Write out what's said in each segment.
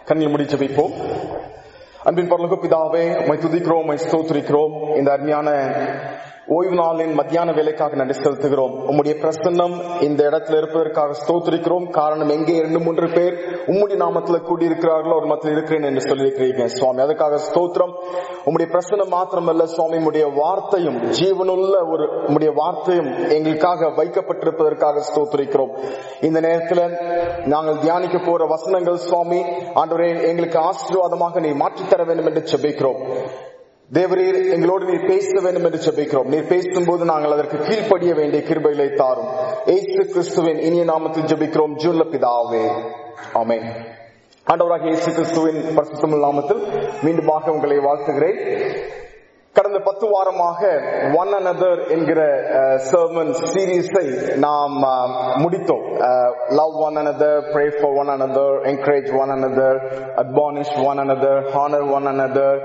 கண்ணில் முடி ஜெபிப்போம் அன்பின் பரலோக பிதாவே உம்மை துதிக்கிறோம் உம்மை ஸ்தோத்திரிக்கிறோம் இந்த அருமையான ஓய்வு நாளின் மத்தியான வேலைக்காக நன்றி செலுத்துகிறோம் உம்முடைய பிரசன்னம் இந்த இடத்துல இருப்பதற்காக ஸ்தோத்திரிக்கிறோம் காரணம் எங்கே இரண்டு மூன்று பேர் உம்முடைய நாமத்துல கூடியிருக்கிறார்களோ ஒரு மத்தியில் இருக்கிறேன் என்று சொல்லியிருக்கிறீங்க சுவாமி அதுக்காக ஸ்தோத்திரம் உம்முடைய பிரசன்னம் மாத்திரமல்ல சுவாமி உம்முடைய வார்த்தையும் ஜீவனுள்ள ஒரு உம்முடைய வார்த்தையும் எங்களுக்காக வைக்கப்பட்டிருப்பதற்காக ஸ்தோத்திரிக்கிறோம் இந்த நேரத்துல நாங்கள் தியானிக்க போற வசனங்கள் சுவாமி ஆண்டவரே எங்களுக்கு ஆசீர்வாதமாக நீ மாற்றித்தர வேண்டும் என்று செபிக்கிறோம் தேவரீர் எங்களோடு நீர் பேச வேண்டும் என்று ஜெபிக்கிறோம் நீர் பேசும்போது நாங்கள் அதற்கு கீழ்ப்படிய வேண்டிய கிருபைகளை தாரும் ஏசு கிறிஸ்துவின் இனிய நாமத்தில் ஜெபிக்கிறோம் ஜூல்ல பிதாவே ஆமென் ஆண்டவராக இயேசு கிறிஸ்துவின் பரிசுத்தமிழ் நாமத்தில் மீண்டுமாக உங்களை வாழ்த்துகிறேன் கடந்த பத்து வாரமாக ஒன் அனதர் என்கிற சர்மன் சீரீஸை நாம் அஹ், முடித்தோம் love one another pray for one another encourage one another admonish one another honour one another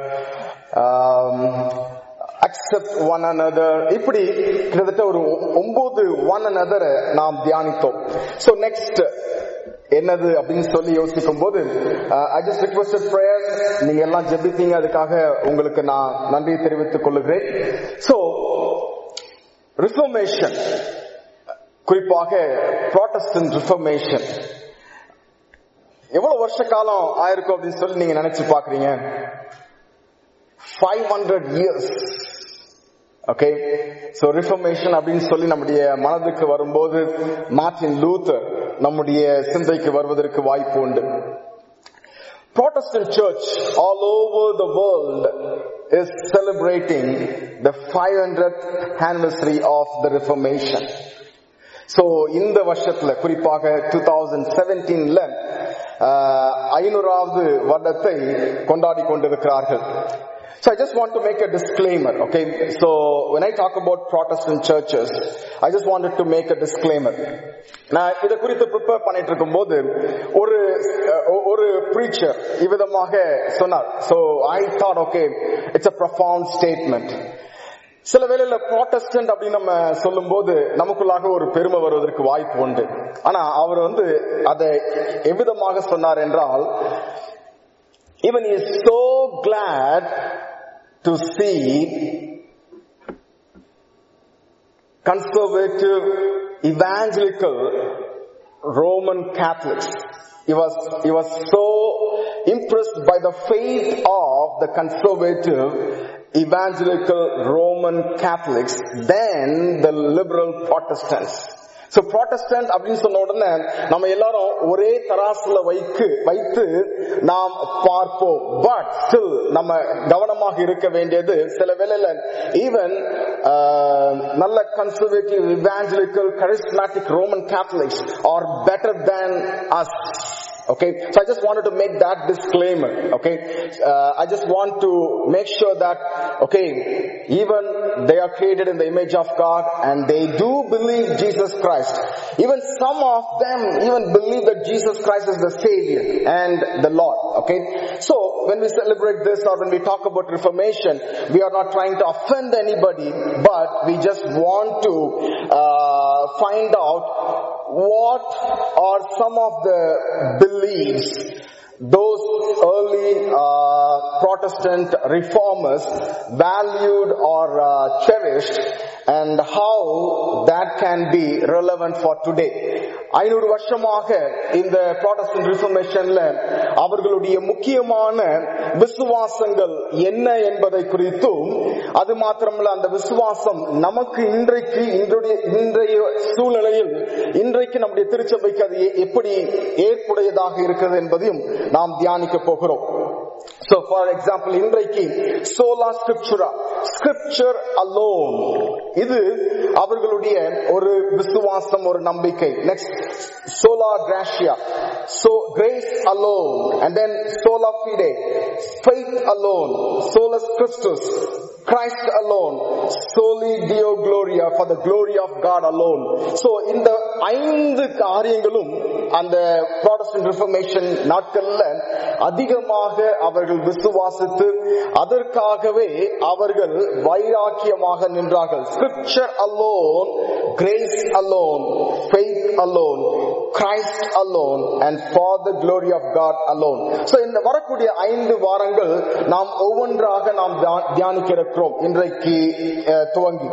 accept one another இப்படி கிட்டத்தட்ட ஒரு ஒன்பது ஒன் அனதர் நாம் தியானித்தோம் சோ நெக்ஸ்ட் என்னது அப்படின்னு சொல்லி யோசிக்கும் போது ஐ ஜஸ்ட் ரிக்வஸ்டட் பிரேயர் நீங்க எல்லாம் ஜெபித்தீங்க அதுக்காக உங்களுக்கு நான் நன்றி தெரிவித்துக் கொள்ளுகிறேன் சோ ரிஃபர்மேஷன் குறிப்பாக ப்ராட்டஸ்டன்ட் ரிஃபர்மேஷன் எவ்வளவு வருஷ காலம் ஆயிருக்கும் அப்படின்னு சொல்லி நீங்க நினைச்சு பாக்குறீங்க five hundred years okay so Reformation அப்படின்னு சொல்லி நம்முடைய மனதுக்கு வரும்போது மார்டின் லூத்தர் நம்முடைய சிந்தைக்கு வருவதற்கு வாய்ப்பு உண்டு Protestant church all over the world is celebrating the 500th anniversary of the Reformation. So இந்த வருஷத்துல குறிப்பாக டூ தௌசண்ட் செவன்டீன்ல ஐநூறாவது வருடத்தை கொண்டாடி கொண்டிருக்கிறார்கள் So I just want to make a disclaimer, okay? So when I talk about Protestant churches, I just wanted to make a disclaimer. நான் இதை குறித்து prepare பண்ணிட்டு இருக்கும்போது ஒரு அஹ், ஒரு preacher இவ்விதமாக சொன்னார் so I thought okay it's a profound statement சில வேளையில ப்ராட்டஸ்டன்ட் அப்படின்னு நம்ம சொல்லும்போது நமக்குள்ளாக ஒரு பெருமை வருவதற்கு வாய்ப்பு உண்டு ஆனா அவர் வந்து அதை எவ்விதமாக சொன்னார் என்றால் even he is so glad to see conservative evangelical Roman Catholics. He was, he was so impressed by the faith of the conservative evangelical Roman Catholics than the liberal Protestants. So Protestant அப்படின்னு சொன்ன உடனே நம்ம எல்லாரும் ஒரே தராசுல வைக்கு வைத்து நாம் பார்ப்போம் பட் ஸ்டில் நம்ம கவனமாக இருக்க வேண்டியது சில வேளையில ஈவன் நல்ல conservative evangelical charismatic Roman Catholics are better than us Okay, so I just wanted to make that disclaimer. Okay, uh, I just want to make sure that okay, even they are created in the image of God and they do believe Jesus Christ. Even some of them even believe that Jesus Christ is the Savior and the Lord. Okay, so when we celebrate this or when we talk about Reformation, we are not trying to offend anybody, but we just want to uh, find out what are some of the beliefs those early uh, Protestant reformers valued or uh, cherished and how that can be relevant for today. ஐநூறு வருஷமாக இந்த Protestant ரிஃபர்மேஷன்ல அவர்களுடைய முக்கியமான விசுவாசங்கள் என்ன என்பதை குறித்தும் அது மாத்திரமல்ல அந்த விசுவாசம் நமக்கு இன்றைக்கு இன்றைய இன்றைய சூழ்நிலையில் இன்றைக்கு நம்முடைய திருச்சபைக்கு அது எ- எப்படி ஏற்புடையதாக இருக்கிறது என்பதையும் நாம் தியானிக்க போகிறோம் So for example, இன்றைக்கு சோலா ஸ்கிரிப்சுரா ஸ்கிரிப்சர் அலோன் இது அவர்களுடைய ஒரு விசுவாசம் ஒரு நம்பிக்கை next sola gratia so grace alone and then sola fide faith alone solus Christus Christ alone, soli Deo Gloria, for the glory of God alone. So இந்த ஐந்து காரியங்களும் அந்த Protestant Reformation நாட்கள்ல அதிகமாக அவர்கள் விசுவாசித்து அதற்காகவே அவர்கள் வைராக்கியமாக நின்றார்கள் Scripture alone, grace alone, faith alone, Christ alone and for the glory of God alone. So இந்த வரக்கூடிய ஐந்து வாரங்கள் நாம் ஒவ்வொன்றாக நாம் தியா- தியானிக்க இருக்கிறோம் இன்றைக்கு அஹ், துவங்கி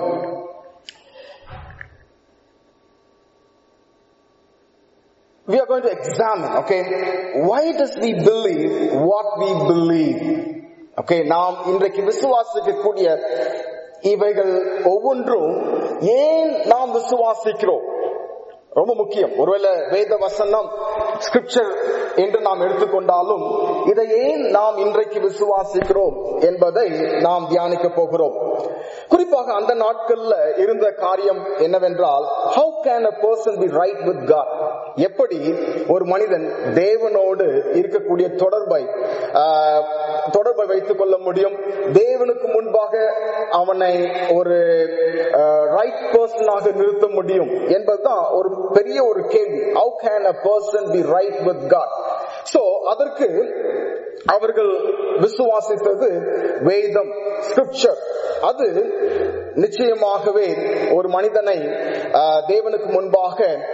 we are going to examine, okay, why does we believe what we believe? Okay, நாம் இன்றைக்கு விசுவாசிக்கக்கூடிய இவைகள் ஒவ்வொன்றும் ஏன் நாம் விசுவாசிக்கிறோம் ரொம்ப முக்கியம் ஒருவேளை வேத வசனம் ஸ்கிரிப்சர் என்று நாம் எடுத்துக்கொண்டாலும் இதை ஏன் நாம் இன்றைக்கு விசுவாசிக்கிறோம் என்பதை நாம் தியானிக்க போகிறோம் குறிப்பாக அந்த நாட்கள்ல இருந்த காரியம் என்னவென்றால் how can a person be right with God எப்படி ஒரு மனிதன் தேவனோடு இருக்கக்கூடிய தொடர்பை ஆஹ், தொடர்பை வைத்துக் கொள்ள முடியும் தேவனுக்கு முன்பாக அவனை ஒரு ரைட் பர்சனாக நிறுத்த முடியும் என்பதுதான் ஒரு பெரிய ஒரு கேள்வி how can a person be right with God so அதற்கு அவர்கள் விசுவாசித்தது வேதம் ஸ்கிரிப்சர் அது நிச்சயமாகவே ஒரு மனிதனை ஆஹ், தேவனுக்கு முன்பாக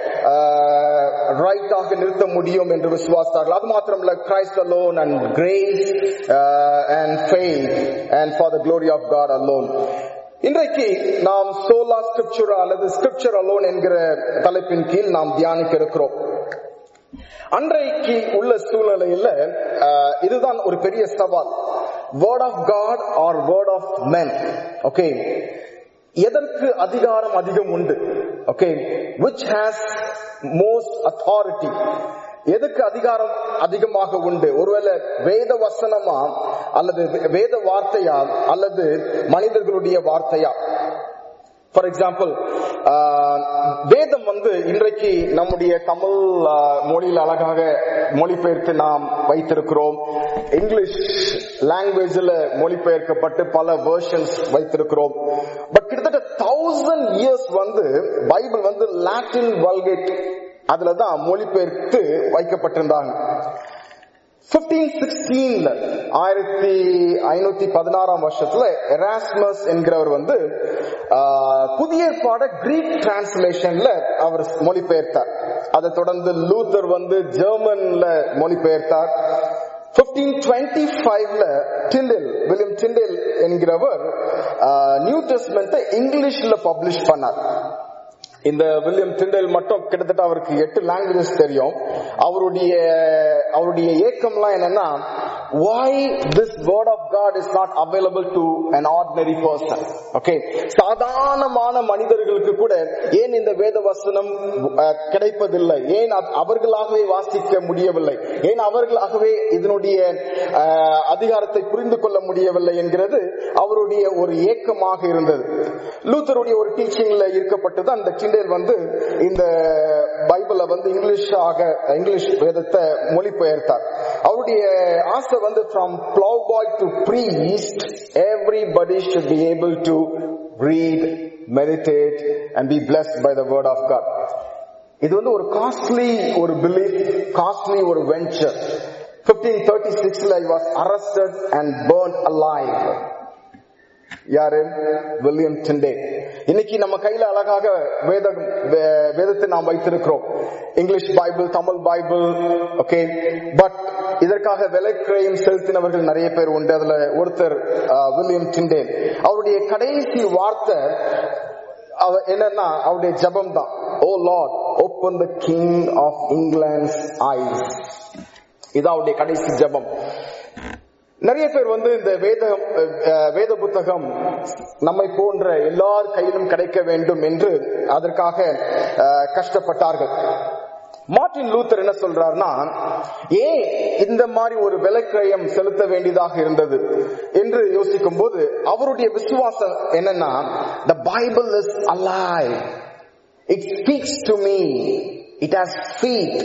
ரைட்டாக நிறுத்த முடியும் என்று விசுவாசித்தார்கள் அது மாத்திரமல்ல Christ alone and grace and faith and for the glory of God alone இன்றைக்கு நாம் சோலா ஸ்கிரிப்சுரா அல்லது ஸ்கிரிப்சர் அலோன் என்கிற தலைப்பின் கீழ் நாம் தியானிக்க இருக்கிறோம் அன்றைக்கு உள்ள சூழ்நிலையில அஹ், இதுதான் ஒரு பெரிய சவால் word of God or word of men okay எதற்கு அதிகாரம் அதிகம் உண்டு okay which has most authority எதுக்கு அதிகாரம் அதிகமாக உண்டு ஒருவேளை வேத வசனமா அல்லது வேத வார்த்தையா அல்லது மனிதர்களுடைய வார்த்தையா ஃபார் எக்ஸாம்பிள் வேதம் வந்து இன்றைக்கு நம்முடைய தமிழ் ஆஹ், மொழியில் அழகாக மொழிபெயர்த்து நாம் வைத்திருக்கிறோம் இங்கிலீஷ் லாங்குவேஜில் மொழிபெயர்க்கப்பட்டு பல வேர்ஷன்ஸ் வைத்திருக்கிறோம் பட் கிட்டத்தட்ட தௌசண்ட் இயர்ஸ் வந்து பைபிள் வந்து லாட்டின் வல்கேட் அதுல தான் மொழிபெயர்த்து வைக்கப்பட்டிருந்தாங்க 1516ல ஆயிரத்தி ஐநூத்தி பதினாறாம் வருஷத்துல எராஸ்மஸ் என்கிறவர் வந்து ஆஹ், புதிய ஏற்பாட கிரீக் டிரான்ஸ்லேஷன்ல அவர் மொழிபெயர்த்தார் அதை தொடர்ந்து லூத்தர் வந்து ஜெர்மன்ல மொழிபெயர்த்தார் 1525ல டிண்டில் வில்லியம் டிண்டில் என்கிறவர் நியூ டெஸ்ட்மெண்ட் இங்கிலீஷ்ல பப்ளிஷ் பண்ணார் இந்த வில்லியம் டிண்டல் மட்டும் கிட்டத்தட்ட அவருக்கு எட்டு லாங்குவேஜஸ் தெரியும் அவருடைய அவருடைய ஏக்கம்லாம் என்னன்னா why this word of god is not available to an ordinary person okay சாதாரணமான மனிதர்களுக்கு கூட ஏன் இந்த வேத வசனம் அஹ், கிடைப்பதில்லை ஏன் அவ- அவர்களாகவே வாசிக்க முடியவில்லை ஏன் அவர்களாகவே இதனுடைய அஹ், அதிகாரத்தை புரிந்து கொள்ள முடியவில்லை என்கிறது அவருடைய ஒரு ஏக்கமாக இருந்தது லூத்தருடைய ஒரு டீச்சிங்ல இருக்கப்பட்டது அந்த கிண்டேல் வந்து இந்த பைபிளை வந்து இங்கிலீஷாக இங்கிலீஷ் வேதத்தை மொழிபெயர்த்தார் அவருடைய ஆசை வந்து from plow boy to priest everybody should be able to read meditate and be blessed by the word of god இது வந்து ஒரு காஸ்ட்லி ஒரு பிலீஃப் காஸ்ட்லி ஒரு வெஞ்சர் 1536ல he was arrested and burned alive யாரு வில்லியம் டிண்டே இன்னைக்கு நம்ம கையில அழகாக வேத வே- வேதத்தை நாம் வைத்திருக்கிறோம் English Bible Tamil Bible okay but இதற்காக விலைக்கிரயம் செலுத்தினவர்கள் நிறைய பேர் உண்டு அதுல ஒருத்தர் அஹ், வில்லியம் டிண்டே அவருடைய கடைசி வார்த்தை அவ என்னன்னா அவருடைய ஜபம் தான் oh Lord open the king of England's eyes இது அவருடைய கடைசி ஜபம் நிறைய பேர் வந்து இந்த வேத அஹ், வேத புத்தகம் நம்மை போன்ற எல்லார் கையிலும் கிடைக்க வேண்டும் என்று அதற்காக அஹ், கஷ்டப்பட்டார்கள் மார்ட்டின் லூத்தர் என்ன சொல்றாருன்னா ஏன் இந்த மாதிரி ஒரு விலைக்கிரயம் செலுத்த வேண்டியதாக இருந்தது என்று யோசிக்கும் போது அவருடைய விசுவாசம் என்னன்னா the Bible is alive it speaks to me it has feet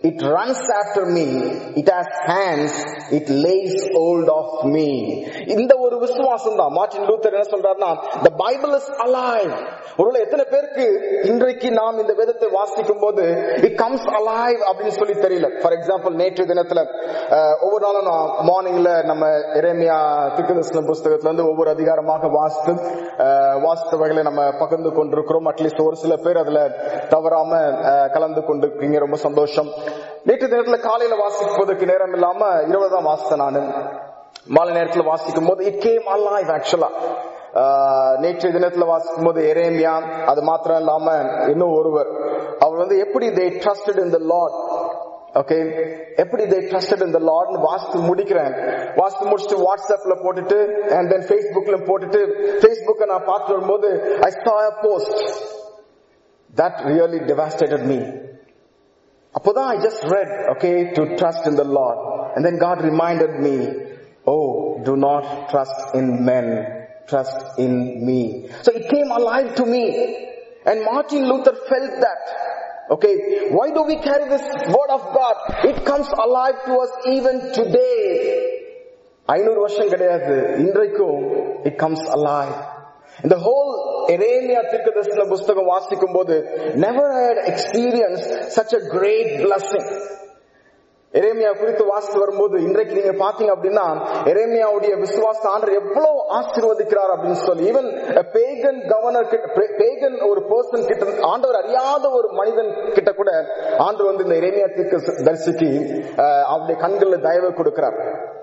it runs after me, it has hands, it lays hold of me. இந்த ஒரு விசுவாசம் தான் மார்ட்டின் லூத்தர் என்ன சொல்றாருன்னா the bible is alive ஒருவேளை எத்தனை பேருக்கு இன்றைக்கு நாம் இந்த வேதத்தை வாசிக்கும் போது it comes alive அப்படின்னு சொல்லி தெரியல ஃபார் எக்ஸாம்பிள் நேற்று தினத்துல அஹ், ஒவ்வொரு நாளும் நான் மார்னிங்ல நம்ம இறைமையா திருக்கதர்சன புஸ்தகத்துல இருந்து ஒவ்வொரு அதிகாரமாக வாசித்து அஹ், வாசித்த வகையில நம்ம பகிர்ந்து கொண்டிருக்கிறோம் அட்லீஸ்ட் ஒரு சில பேர் அதுல தவறாம அஹ், கலந்து கொண்டிருக்கீங்க ரொம்ப சந்தோஷம் நேற்று தினத்துல காலையில வாசிப்பதற்கு நேரம் இல்லாம இரவு தான் வாசித்தேன் நானு மாலை நேரத்துல வாசிக்கும் போது இட் கேம் அல்லாய்வ் ஆக்சுவலா நேற்று தினத்துல வாசிக்கும் போது எரேமியா அது மாத்திரம் இல்லாம இன்னும் ஒருவர் அவர் வந்து எப்படி they trusted in the Lord okay எப்படி தே ட்ரஸ்டட் இன் த லார்ட்னு வாசித்து முடிக்கிறேன் வாசித்து முடிச்சுட்டு வாட்ஸ்அப்ல போட்டுட்டு அண்ட் தென் ஃபேஸ்புக்ல போட்டுட்டு ஃபேஸ்புக்கை நான் பார்த்து வரும்போது I saw a post that really devastated me அப்போதான் I just read, okay, to trust in the Lord. And then God reminded me, oh, do not trust in men, trust in me. So it came alive to me. And Martin Luther felt that. Okay, why do we carry this word of God? It comes alive to us even today. ஐநூறு வருஷம் கிடையாது இன்றைக்கும் it comes alive இந்த whole எரேமியா தீர்க்கதரிசன புஸ்தகம் வாசிக்கும் போது never I had experienced such a great blessing எரேமியா குறித்து வாசித்து வரும்போது இன்றைக்கு நீங்க பாத்தீங்க அப்படின்னா எரேமியாவுடைய விசுவாச ஆண்டர் எவ்வளவு ஆசீர்வதிக்கிறார் அப்படின்னு சொல்லி ஈவன் பேகன் கவர்னர் பேகன் ஒரு பர்சன் கிட்ட ஆண்டவர் அறியாத ஒரு மனிதன் கிட்ட கூட ஆண்டவர் வந்து இந்த எரேமியா தீர்க்க தரிசிக்கு அஹ், அவருடைய கண்கள்ல தயவு கொடுக்கிறார்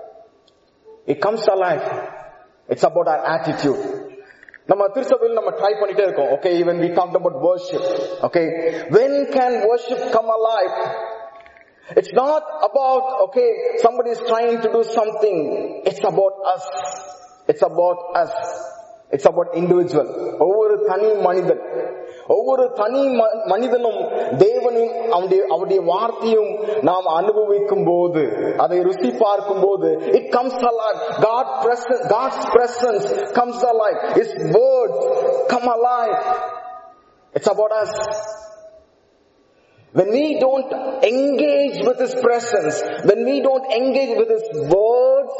it comes alive it's about our attitude நம்ம திருச்சபையில் நம்ம ட்ரை பண்ணிட்டே இருக்கோம் okay even we talk about worship okay when can worship come alive it's not about okay somebody is trying to do something it's about us it's about us it's about individual ஒவ்வொரு தனி மனிதன் ஒவ்வொரு தனி ம- மனிதனும் தேவனையும் அவருடைய அவருடைய வார்த்தையும் நாம் அனுபவிக்கும் போது அதை ருசி பார்க்கும் போது it comes alive god presence god's presence comes alive his words come alive it's about us when we don't engage with his presence when we don't engage with his words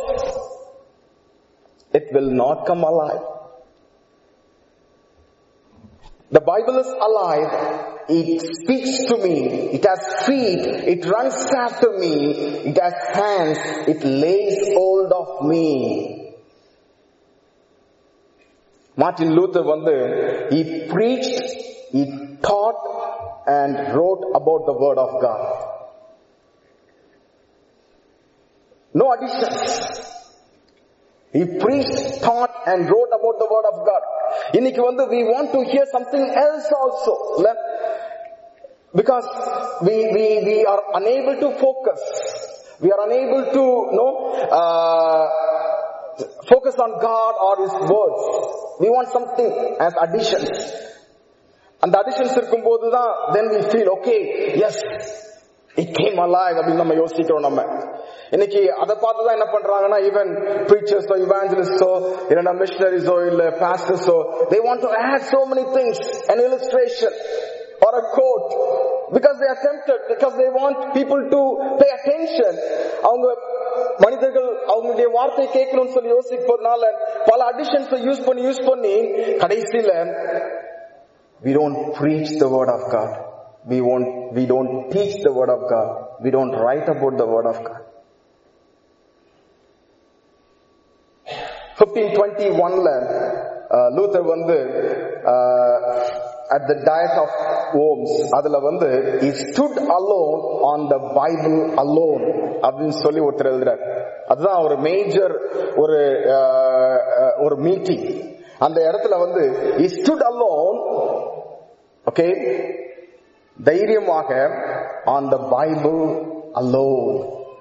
it will not come alive the Bible is alive. It speaks to me. It has feet. It runs after me. It has hands. It lays hold of me. Martin Luther வந்து he preached, he taught and wrote about the word of God. No additions. He preached, taught and wrote about the word of God. இன்னைக்கு வந்து we want to hear something else also. இல்ல? Because we, we, we are unable to focus. We are unable to know, uh, focus on God or His words. We want something as additions. அந்த additions இருக்கும்போது தான் then we feel okay yes it came alive அப்படின்னு நம்ம யோசிக்கிறோம் நம்ம இன்னைக்கு அதை பார்த்து தான் என்ன பண்றாங்கன்னா ஈவன் preachers-ஓ evangelists-ஓ இல்லைன்னா missionaries-ஓ இல்ல pastors-ஓ they want to add so many things an illustration or a quote because they are tempted because they want people to pay attention அவங்க மனிதர்கள் அவங்களுடைய வார்த்தை கேட்கணும்னு சொல்லி யோசிப்பதனால பல அடிஷன்ஸ் யூஸ் பண்ணி யூஸ் பண்ணி கடைசியில we don't preach the word of God. We won't, we don't teach the word of God. We don't write about the word of God. 1521ல லூத்தர் வந்து at the diet of Worms அதுல வந்து he stood alone on the Bible alone அப்படின்னு சொல்லி ஒருத்தர் எழுதுறார் அதுதான் ஒரு மேஜர் ஒரு அஹ், அஹ், ஒரு மீட்டிங் அந்த இடத்துல வந்து he stood alone ஓகே தைரியமாக on the Bible alone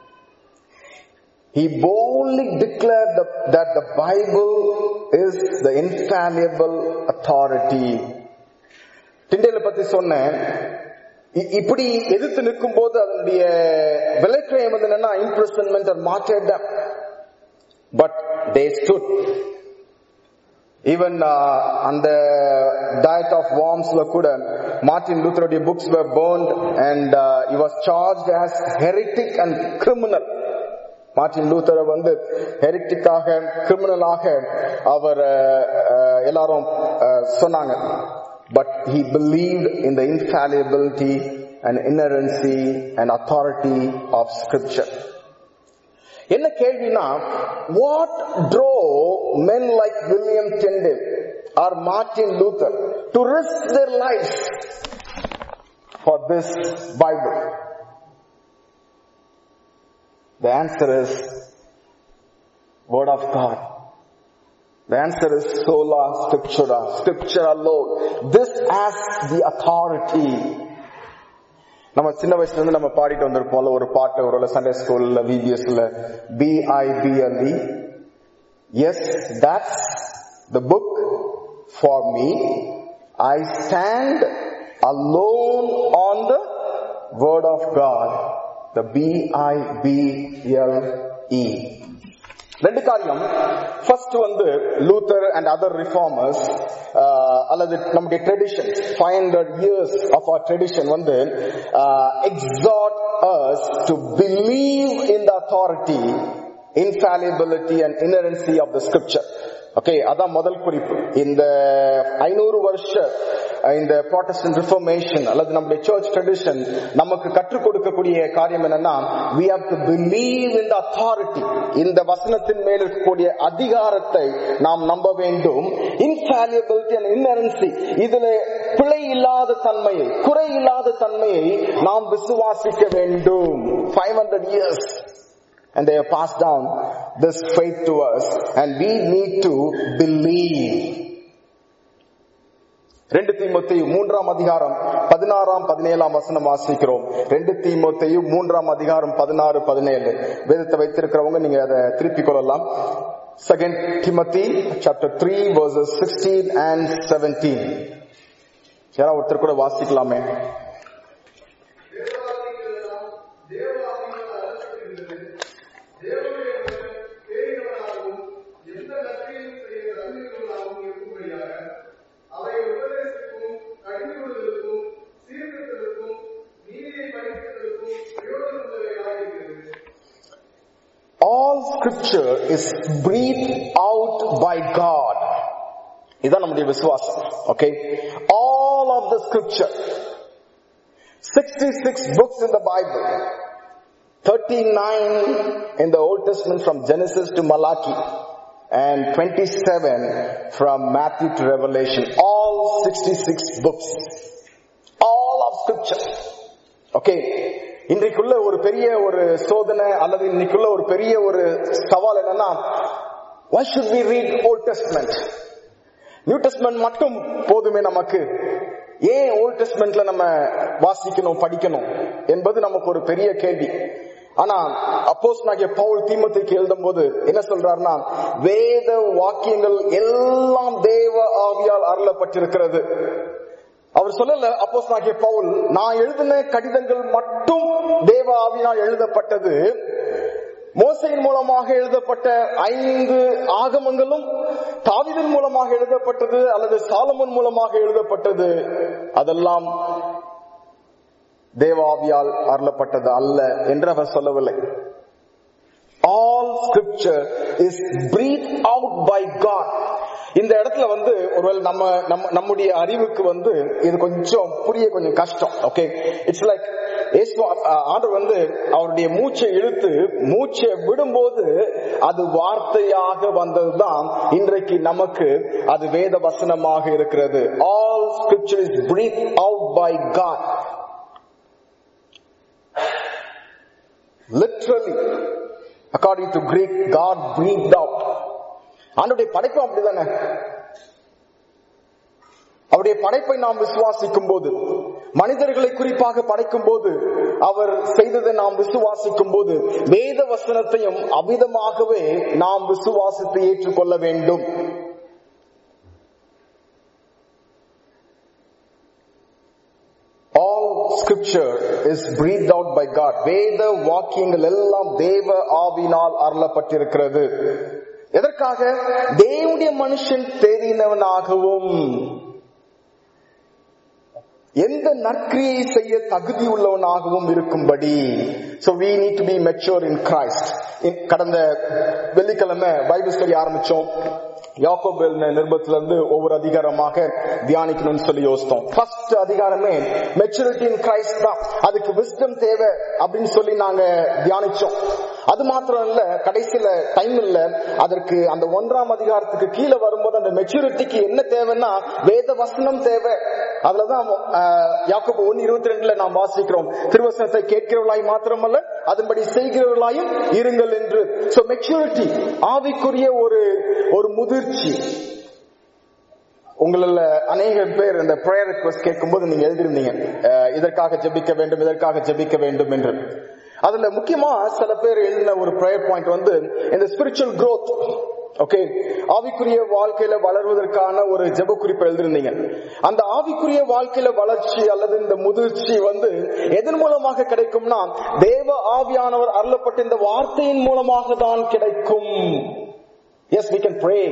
He boldly declared the, that the Bible is the infallible authority. டிண்டேல பத்தி சொன்னேன் இ- இப்படி எதிர்த்து நிற்கும் போது அதனுடைய விலைக்கிரயம் வந்து என்னன்னா இம்ப்ரெசன்மெண்ட் மாற்றேட் பட் தே ஸ்டுட் ஈவன் அந்த டயட் ஆஃப் வார்ம்ஸ்ல கூட மார்டின் லூத்தருடைய books were burned and uh, he was charged as heretic and criminal Martin லூத்தரை வந்து ஹெரிட்டிக்காக கிரிமினலாக அவர் அஹ், அஹ், எல்லாரும் அஹ், சொன்னாங்க but he believed in the infallibility and inerrancy and authority of scripture என்ன கேள்வினா what drove men like William Tyndale or Martin Luther to risk their lives for this bible the answer is word of god the answer is sola scriptura scripture alone this as the authority நம்ம சின்ன வயசுல இருந்து நம்ம பாடிட்டு வந்திருப்போம்ல ஒரு பாட்டு ஒரு Sunday ஸ்கூல்ல விபிஎஸ்ல B I B L E yes that's the book for me I stand alone on the word of God the B-I-B-L-E ரெண்டு காரியம் ஃபர்ஸ்ட் வந்து லூத்தர் அண்ட் அதர் ரிஃபார்மர்ஸ் அல்லது நம்முடைய tradition five hundred years of our tradition வந்து exhort us to believe in the authority infallibility and inerrancy of the scripture okay அதான் முதல் குறிப்பு இந்த ஐநூறு வருஷ அஹ், இந்த ப்ராட்டஸ்டன்ட் ரிஃபர்மேஷன் அல்லது நம்முடைய சர்ச் ட்ரெடிஷன் நமக்கு கற்றுக் கொடுக்கக்கூடிய காரியம் என்னன்னா we have to believe in the authority இந்த வசனத்தின் மேல் இருக்கக்கூடிய அதிகாரத்தை நாம் நம்ப வேண்டும் infallibility and inerrancy இதுல பிழை இல்லாத தன்மையை குறை இல்லாத தன்மையை நாம் விசுவாசிக்க வேண்டும் 500 years and they have passed down this faith to us and we need to believe ரெண்டு தீமோத்தேயு மூன்றாம் அதிகாரம் பதினாறாம் பதினேழாம் வசனம் வாசிக்கிறோம் ரெண்டு தீமோத்தேயு மூன்றாம் அதிகாரம் பதினாறு பதினேழு வேதத்தை வைத்திருக்கிறவங்க நீங்க அதை திருப்பிக் கொள்ளலாம் second Timothy chapter three verses sixteen and seventeen யாராவது ஒருத்தர் கூட வாசிக்கலாமே all scripture is breathed out by God இதான் நம்முடைய விசுவாசம் okay all of the scripture 66 books in the bible 39 in the old testament from genesis to malachi and 27 from matthew to revelation all 66 books all of scripture okay இன்றைக்குள்ள ஒரு பெரிய ஒரு சோதனை அல்லது இன்னைக்குள்ள ஒரு பெரிய ஒரு சவால் என்னன்னா why should we read old testament New Testament மட்டும் போதுமே நமக்கு ஏன் ஓல்ட் டெஸ்ட்மெண்ட்ல நம்ம வாசிக்கணும் படிக்கணும் என்பது நமக்கு ஒரு பெரிய கேள்வி ஆனா அப்போஸ் நாகிய பவுல் தீமத்துக்கு எழுதும் போது என்ன சொல்றாருன்னா வேத வாக்கியங்கள் எல்லாம் தேவ ஆவியால் அருளப்பட்டிருக்கிறது அவர் சொல்லல அப்போஸ் நாகிய பவுல் நான் எழுதின கடிதங்கள் மட்டும் தேவ ஆவியினால் எழுதப்பட்டது மோசையின் மூலமாக எழுதப்பட்ட ஐந்து ஆகமங்களும் தாவிதன் மூலமாக எழுதப்பட்டது அல்லது சாலமன் மூலமாக எழுதப்பட்டது அதெல்லாம் தேவாவியால் அருளப்பட்டது அல்ல என்று அவர் சொல்லவில்லை all scripture is breathed out by God இந்த இடத்துல வந்து ஒருவேளை நம்ம நம்ம நம்முடைய அறிவுக்கு வந்து இது கொஞ்சம் புரிய கொஞ்சம் கஷ்டம் ஓகே இட்ஸ் லைக் ஆண்டவர் வந்து அவருடைய மூச்சை இழுத்து மூச்சை விடும்போது அது வார்த்தையாக வந்ததுதான் இன்றைக்கு நமக்கு அது வேத வசனமாக இருக்கிறது all scripture is breathed out by God literally according to Greek God breathed out ஆண்டுடைய படைப்பும் அப்படிதானே அவருடைய படைப்பை நாம் விசுவாசிக்கும் போது மனிதர்களை குறிப்பாக படைக்கும் போது அவர் செய்ததை நாம் விசுவாசிக்கும் போது வேத வசனத்தையும் அவிதமாகவே நாம் விசுவாசித்து ஏற்றுக்கொள்ள வேண்டும் All scripture is breathed out by God. வேத வாக்கியங்கள் எல்லாம் தேவ ஆவினால் அருளப்பட்டிருக்கிறது எதற்காக தேவனுடைய மனுஷன் தேறினவனாகவும் எந்த நற்கிரியை செய்ய தகுதி உள்ளவனாகவும் இருக்கும்படி so we need to be mature in Christ In- கடந்த வெள்ளிக்கிழமை பைபிள் ஸ்டடி ஆரம்பிச்சோம் யாக்கோபு எழுதின நிருபத்துல இருந்து ஒவ்வொரு அதிகாரமாக தியானிக்கணும்னு சொல்லி யோசித்தோம் ஃபர்ஸ்ட் அதிகாரமே மெச்சூரிட்டி இன் கிரைஸ்ட் தான் அதுக்கு விஸ்டம் தேவை அப்படின்னு சொல்லி நாங்க தியானிச்சோம் அது மாத்திரம் இல்ல கடைசியில டைம் இல்ல அதற்கு அந்த ஒன்றாம் அதிகாரத்துக்கு கீழே வரும்போது அந்த மெச்சூரிட்டிக்கு என்ன தேவைன்னா வேத வசனம் தேவை அதுலதான் ஆஹ், யாக்கோபு ஒன்னு இருபத்தி ரெண்டுல நாம் வாசிக்கிறோம் திருவசனத்தை கேட்கிறவர்களாய் மாத்திரமல்ல அதன்படி செய்கிறவர்களாயும் இருங்கள் என்று சோ மெச்சூரிட்டி ஆவிக்குரிய ஒரு ஒரு முதிர்ச்சி உங்கள அநேக பேர் இந்த ப்ரேயர் ரிக்வஸ்ட் கேட்கும்போது நீங்க எழுதிருந்தீங்க அஹ், இதற்காக ஜெபிக்க வேண்டும் இதற்காக ஜெபிக்க வேண்டும் என்று அதுல முக்கியமா சில பேர் எழுதின ஒரு ப்ரேயர் பாயிண்ட் வந்து இந்த ஸ்பிரிச்சுவல் growth ஓகே ஆவிக்குரிய வாழ்க்கையில வளர்வதற்கான ஒரு ஜெப குறிப்பு எழுதிருந்தீங்க அந்த ஆவிக்குரிய வாழ்க்கையில வளர்ச்சி அல்லது இந்த முதிர்ச்சி வந்து எதன் மூலமாக கிடைக்கும்னா தேவ ஆவியானவர் அருளப்பட்ட இந்த வார்த்தையின் மூலமாக தான் கிடைக்கும் எஸ் we can pray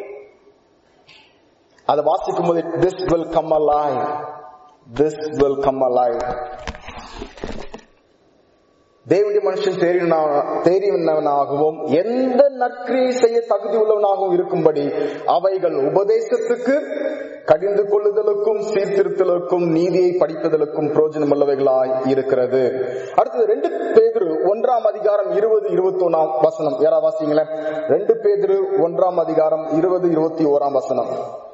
அதை வாசிக்கும் போது this will come alive this will come alive தேவனுடைய மனுஷன் தேறினவனா- தேறினவனாகவும் எந்த நற்கிரியை செய்ய தகுதி உள்ளவனாகவும் இருக்கும்படி அவைகள் உபதேசத்துக்கு கடிந்து கொள்ளுதலுக்கும் சீர்திருத்தலுக்கும் நீதியை படிப்பதற்கும் பிரோஜனம் உள்ளவைகளாய் இருக்கிறது அடுத்தது ரெண்டு பேதுரு ஒன்றாம் அதிகாரம் இருபது இருபத்தி ஒன்னாம் வசனம் யாரா வாசிங்களேன் ரெண்டு பேதுரு ஒன்றாம் அதிகாரம் இருபது இருபத்தி ஓராம் வசனம்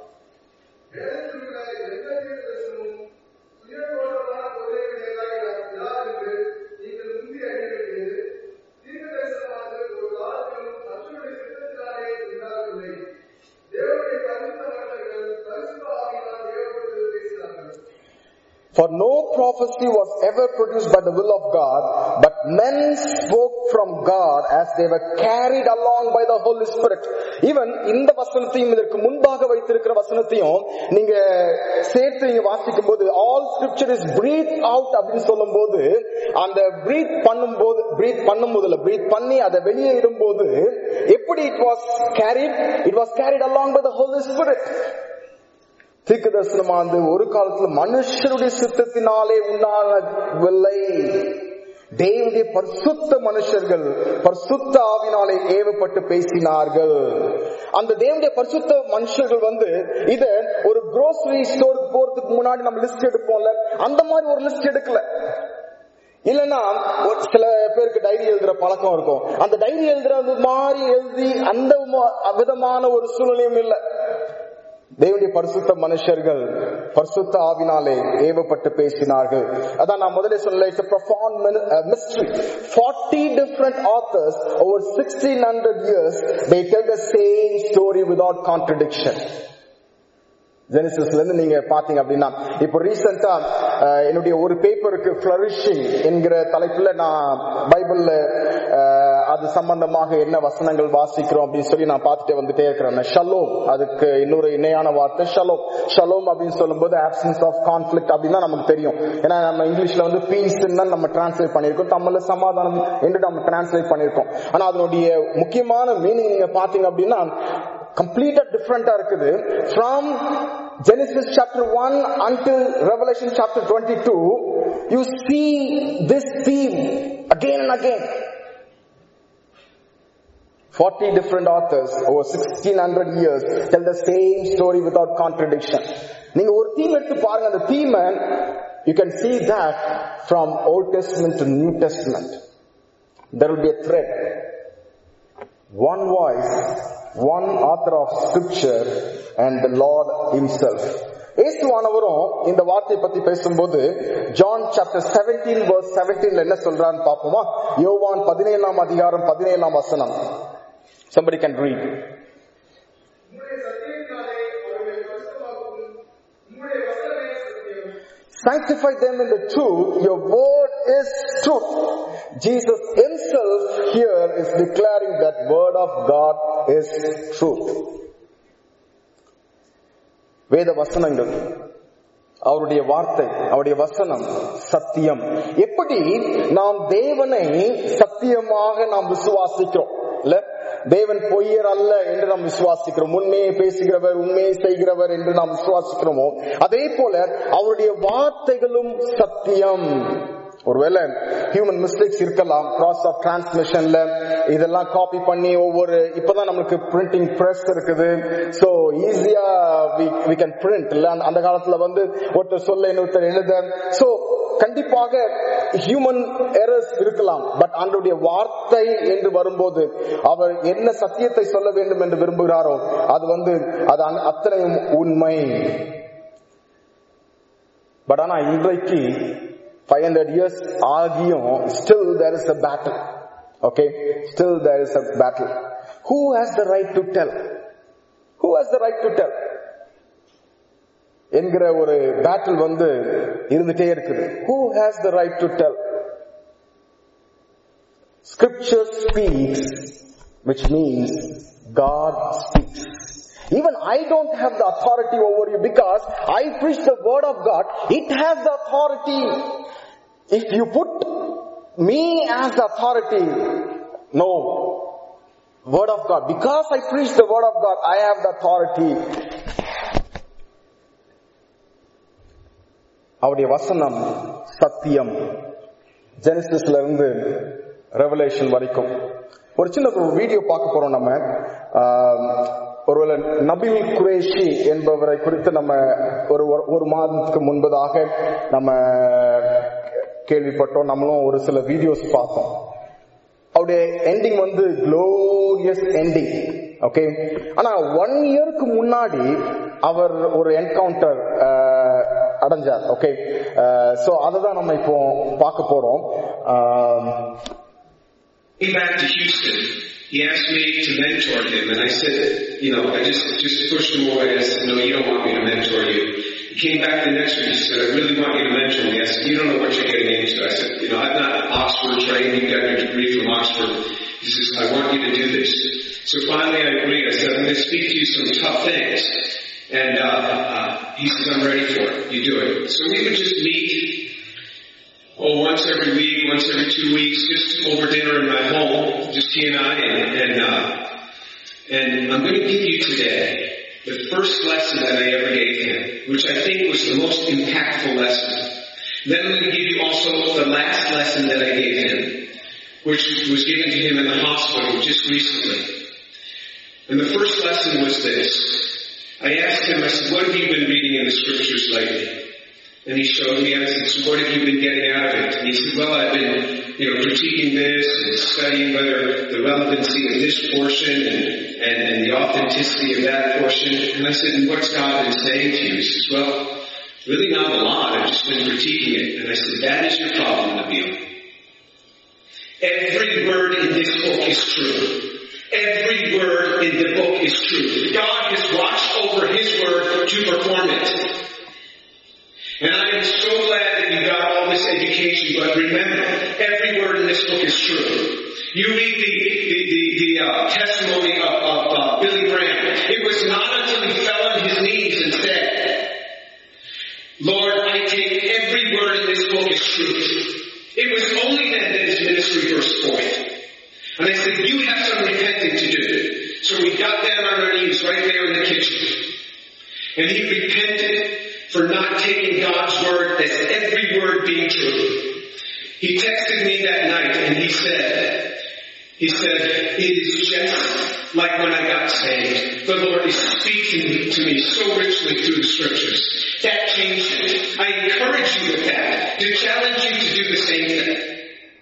For no prophecy was ever produced by the will of God, but men spoke from God as they were carried along by the Holy Spirit. Even இந்த வசனத்தையும் இதற்கு முன்பாக வைத்திருக்கிற வசனத்தையும் நீங்க சேர்த்து நீங்க வாசிக்கும் போது all scripture is breathed out அப்படின்னு சொல்லும் போது அந்த breathe பண்ணும்போது breathe பண்ணும் போதுல breathe பண்ணி அதை வெளியே இடும்போது எப்படி it was carried it was carried along by the Holy Spirit தீர்க்க தரிசனமானது ஒரு காலத்துல மனுஷருடைய சித்தத்தினாலே உண்டானவில்லை தேவனுடைய பரிசுத்த மனுஷர்கள் பரிசுத்த ஆவினாலே ஏவப்பட்டு பேசினார்கள் அந்த தேவனுடைய பரிசுத்த மனுஷர்கள் வந்து இத ஒரு grocery ஸ்டோருக்கு போறதுக்கு முன்னாடி நம்ம லிஸ்ட் எடுப்போம்ல அந்த மாதிரி ஒரு லிஸ்ட் எடுக்கல இல்லைன்னா ஒரு சில பேருக்கு டைரி எழுதுற பழக்கம் இருக்கும் அந்த டைரி எழுதுறது மாதிரி எழுதி அந்த ம- விதமான ஒரு சூழ்நிலையும் இல்லை தேவனுடைய பரிசுத்த மனுஷர்கள் பரிசுத்த ஆவினாலே ஏவப்பட்டு பேசினார்கள் அதான் நான் முதல்ல சொல்ல it's a profound min- uh, mystery 40 different authors over 1600 years they tell the same story without contradiction ஜெனிசிஸ்ல இருந்து நீங்க பாத்தீங்க அப்படின்னா இப்போ ரீசெண்டா என்னுடைய ஒரு பேப்பருக்கு ஃபிளரிஷிங் என்கிற தலைப்புல நான் பைபிள்ல அஹ், அது சம்பந்தமாக என்ன வசனங்கள் வாசிக்கிறோம் அப்படின்னு சொல்லி நான் பார்த்துட்டே வந்துட்டே இருக்கிறேன் ஷலோம் அதுக்கு இன்னொரு இணையான வார்த்தை ஷலோம் ஷலோம் அப்படின்னு சொல்லும்போது ஆப்சன்ஸ் ஆஃப் கான்ஃபிளிக் அப்படின்னா நமக்கு தெரியும் ஏன்னா நம்ம இங்கிலீஷ்ல வந்து பீஸ் நம்ம டிரான்ஸ்லேட் பண்ணியிருக்கோம் தமிழ்ல சமாதானம் என்று நம்ம டிரான்ஸ்லேட் பண்ணியிருக்கோம் ஆனா அதனுடைய முக்கியமான மீனிங் நீங்க பாத்தீங்க அப்படின்னா கம்ப்ளீட்டா டிஃப்ரெண்டா இருக்குது from genesis chapter 1 until revelation chapter 22 you see this theme again and again 40 different authors over 1600 years tell the same story without contradiction நீங்க ஒரு தீம் எடுத்து பாருங்க அந்த theme you can see that from old testament to new testament there will be a thread one voice, one author of scripture and the Lord himself. இயேசுவானவரும் இந்த வார்த்தையை பத்தி பேசும்போது ஜான் சாப்டர் 17 verse 17 என்ன சொல்றான்னு பாப்போமா யோவான் பதினேழாம் அதிகாரம் பதினேழாம் வசனம் somebody can read Sanctify them in the truth. Your word is truth. Jesus himself here is declaring that word of God is truth. வேத வசனங்கள் அவருடைய வார்த்தை அவருடைய வசனம் சத்தியம் எப்படி நாம் தேவனை சத்தியமாக நாம் விசுவாசிக்கிறோம் இல்ல தேவன் பொய்யர் அல்ல என்று நாம் விசுவாசிக்கிறோம் உண்மையை பேசுகிறவர் உண்மையை செய்கிறவர் என்று நாம் விசுவாசிக்கிறோமோ அதே போல அவருடைய வார்த்தைகளும் சத்தியம் ஒருவேளை ஹியூமன் மிஸ்டேக்ஸ் இருக்கலாம் ப்ராசஸ் ஆஃப் டிரான்ஸ்மிஷன்ல இதெல்லாம் காப்பி பண்ணி ஒவ்வொரு இப்பதான் நமக்கு பிரிண்டிங் பிரஸ் இருக்குது சோ ஈஸியா வி கேன் பிரிண்ட் இல்ல அந்த- அந்த காலத்துல வந்து ஒருத்தர் சொல்ல இன்னொருத்தர் எழுத சோ கண்டிப்பாக ஹியூமன் எரர்ஸ் இருக்கலாம் பட் ஆண்டுடைய வார்த்தை என்று வரும்போது அவர் என்ன சத்தியத்தை சொல்ல வேண்டும் என்று விரும்புகிறாரோ அது வந்து அது அன- அத்தனையும் உண்மை பட் ஆனா இன்றைக்கு ஃபைவ் ஹண்ட்ரட் இயர்ஸ் ஆகியும் still there is a battle okay still there is a battle who has the right to tell who has the right to tell என்கிற ஒரு பேட்டில் வந்து இருந்துட்டே இருக்குது who has the right to tell Scripture speaks, which means God speaks. Even I don't have the authority over you because I preach the word of God. It has the authority. If you put me as the authority, no. Word of God. Because I preach the word of God, I have the authority. அவருடைய வசனம் சத்தியம் ஜெனசிஸ்ல இருந்து revelation வரைக்கும் ஒரு சின்ன ஒரு video பார்க்க போறோம் நம்ம ஆம், ஒருவேளை நபில் குரேஷி என்பவரை குறித்து நம்ம ஒரு ஒரு- ஒரு மாதத்துக்கு முன்பதாக நம்ம கேள்விப்பட்டோம் நம்மளும் ஒரு சில வீடியோஸ் பார்த்தோம் அவருடைய எண்டிங் வந்து க்ளோரியஸ் எண்டிங் ஓகே ஆனா ஒன் இயருக்கு முன்னாடி அவர் ஒரு என்கவுண்டர் அடைஞ்சார் ஓகே சோ அதை தான் நம்ம இப்போ பார்க்க போறோம் ஆம், came back to Houston, he asked me to mentor him, and I said, you know, I just just pushed him away. I said, no, you don't want me to mentor you. He came back the next week. He said, I really want you to mentor me. I said, you don't know what you're getting into. I said, you know, I'm not Oxford trained. You got your degree from Oxford. He says, I want you to do this. So finally, I agreed. I said, I'm going to speak to you some tough things. And uh, uh, he says, I'm ready for it. You do it. So we would just meet oh, once every week, once every two weeks, just over dinner in my home, just he and I, and and, uh, and I'm going to give you today the first lesson that I ever gave him, which I think was the most impactful lesson. Then I'm going to give you also the last lesson that I gave him, which was given to him in the hospital just recently. And the first lesson was this. I asked him, I said, what have you been reading in the scriptures lately? And he showed me, I said, so what have you been getting out of it? And he said, well, I've been, you know, critiquing this and studying whether the relevancy of this portion and, and, and the authenticity of that portion. And I said, and what's God been saying to you? He says, well, really not a lot. I've just been critiquing it. And I said, that is your problem, Nabil. Every word in this book is true. Every word in the book is true. God has watched over His word to perform it. And I am so glad that you got all this education, but remember, every word in this book is true. You read the, the, the, the uh, testimony of, of uh, Billy Graham. It was not until he fell on his knees and said, Lord, I take every word in this book as truth. It was only then that his ministry burst forth. And I said, you have some repenting to do. So we got down on our knees right there in the kitchen. And he repented for not taking God's word as every word being true. He texted me that night and he said, he said, it is just like when I got saved. The Lord is speaking to me so richly through the scriptures. That changed it. I encourage you with that, to challenge you to do the same thing.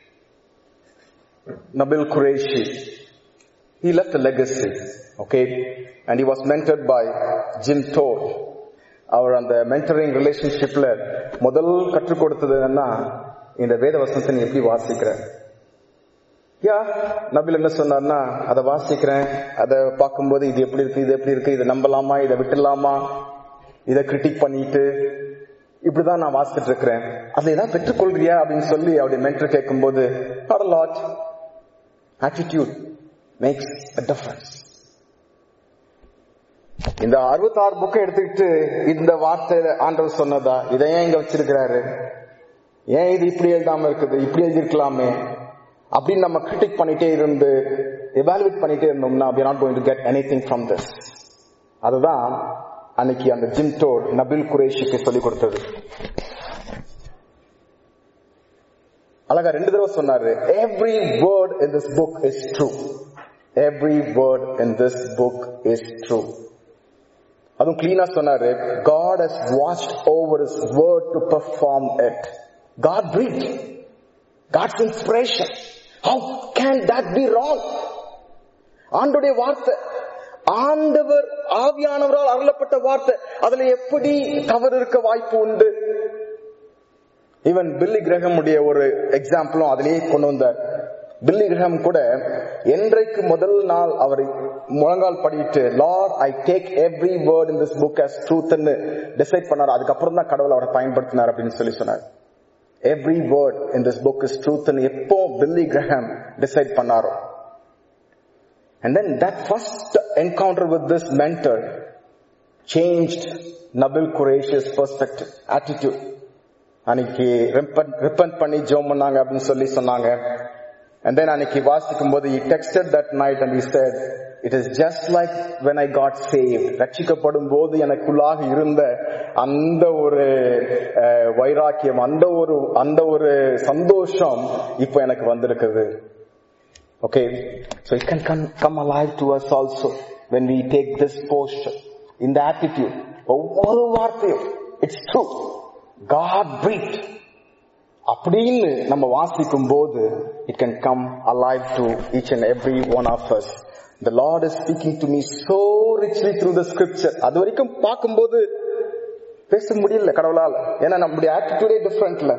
Nabil Qureshi. He left a legacy, okay? And he was mentored by Jim Todd. அவர் அந்த mentoring ரிலேஷன்ஷிப்ல முதல் கற்றுக் கொடுத்தது என்னன்னா இந்த வேத வசனத்தை நீ எப்படி வாசிக்கிற யா நபில் என்ன சொன்னார்னா அதை வாசிக்கிறேன் அதை பார்க்கும்போது இது எப்படி இருக்கு இது எப்படி இருக்கு இதை நம்பலாமா இதை விட்டுலாமா இதை கிரிட்டிக் பண்ணிட்டு இப்படிதான் நான் வாசிச்சுட்டு இருக்கிறேன் அதுல ஏதாவது பெற்றுக்கொள்றியா அப்படின்னு சொல்லி அவருடைய மென்டர் கேட்கும்போது not a lot attitude makes a difference இந்த அறுபத்தாறு புக்கை எடுத்துக்கிட்டு இந்த வார்த்தை ஆண்டவர் சொன்னதா இதை ஏன் இங்க வச்சிருக்கிறாரு ஏன் இது இப்படி எழுதாம இருக்குது இப்படி எழுதிருக்கலாமே அப்படின்னு நம்ம கிரிட்டிக் பண்ணிட்டே இருந்து எவாலுவேட் பண்ணிட்டே இருந்தோம்னா we are not going to get anything from this அதுதான் அன்னைக்கு அந்த ஜிம் டோர் நபில் குரேஷிக்கு சொல்லிக் கொடுத்தது அழகா ரெண்டு தடவை சொன்னாரு every word in this book is true every word in this book is true அதுவும் கிளீனா சொன்னாரு God has watched over his word to perform it. God breathed. God's inspiration. How can that be wrong? ஆண்டுடைய வார்த்தை ஆண்டவர் ஆவியானவரால் அருளப்பட்ட வார்த்தை அதுல எப்படி தவறு இருக்க வாய்ப்பு உண்டு ஈவன் பில்லி கிரகமுடைய ஒரு எக்ஸாம்பிளும் அதிலேயே கொண்டு வந்தார் பில்லி கிரகம் கூட என்றைக்கு முதல் நாள் அவரை முழங்கால் படிட்டு Lord I take every word in this book as ட்ரூத்னு டிசைட் பண்ணார் அதுக்கப்புறம் தான் கடவுள் அவரை பயன்படுத்தினார் அப்படின்னு சொல்லி சொன்னார் every word in this book is ட்ரூத்னு எப்போ பில்லி கிரகம் டிசைட் பண்ணாரோ And then that first encounter with this mentor changed Nabil Quresh's perspective, attitude. அன்னைக்கு ரிப்பன் பண்ணி ஜோம் பண்ணாங்க அப்படின்னு சொல்லி சொன்னாங்க and then அன்னைக்கு வாசிக்கும் போது he texted that night and he said it is just like when I got saved ரட்சிக்கப்படும் போது எனக்குள்ளாக இருந்த அந்த ஒரு அஹ், வைராக்கியம் அந்த ஒரு அந்த ஒரு சந்தோஷம் இப்போ எனக்கு வந்திருக்குது Okay, so it can come, come alive to us also when we take this posture in the attitude. ஒவ்வொரு வார்த்தையும் இட்ஸ் ட்ரூ காட் பிரீத் அப்படின்னு நம்ம வாசிக்கும் போது it can come alive to each and every one of us the Lord is speaking to me so richly through the scripture அது வரைக்கும் பார்க்கும்போது பேச முடியல கடவுளால் ஏன்னா நம்முடைய ஆட்டிடியூடே டிஃப்ரெண்ட்ல